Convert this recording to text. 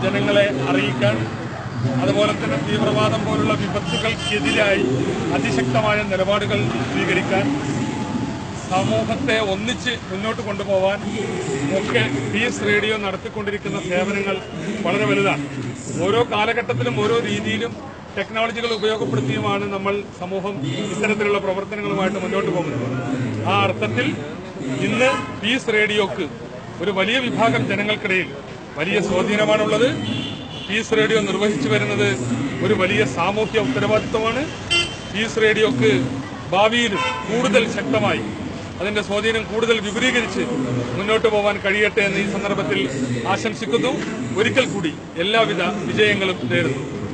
ജനങ്ങളെ അറിയിക്കാൻ അതുപോലെ തന്നെ തീവ്രവാദം പോലുള്ള വിപത്തുകൾക്കെതിരായി അതിശക്തമായ നിലപാടുകൾ സ്വീകരിക്കാൻ സമൂഹത്തെ ഒന്നിച്ച് മുന്നോട്ട് കൊണ്ടുപോകാൻ ഒക്കെ പീസ് റേഡിയോ നടത്തിക്കൊണ്ടിരിക്കുന്ന സേവനങ്ങൾ വളരെ വലുതാണ് ഓരോ കാലഘട്ടത്തിലും ഓരോ രീതിയിലും ടെക്നോളജികൾ ഉപയോഗപ്പെടുത്തിയുമാണ് നമ്മൾ സമൂഹം ഇത്തരത്തിലുള്ള പ്രവർത്തനങ്ങളുമായിട്ട് മുന്നോട്ട് പോകുന്നത് ആ അർത്ഥത്തിൽ ഇന്ന് പീസ് റേഡിയോക്ക് ഒരു വലിയ വിഭാഗം ജനങ്ങൾക്കിടയിൽ വലിയ സ്വാധീനമാണുള്ളത് പീസ് റേഡിയോ നിർവഹിച്ചു വരുന്നത് ഒരു വലിയ സാമൂഹ്യ ഉത്തരവാദിത്വമാണ് പീസ് റേഡിയോക്ക് ഭാവിയിലും കൂടുതൽ ശക്തമായി അതിന്റെ സ്വാധീനം കൂടുതൽ വിപുലീകരിച്ച് മുന്നോട്ട് പോകാൻ കഴിയട്ടെ എന്ന് ഈ സന്ദർഭത്തിൽ ആശംസിക്കുന്നു ഒരിക്കൽ കൂടി എല്ലാവിധ വിജയങ്ങളും നേരുന്നു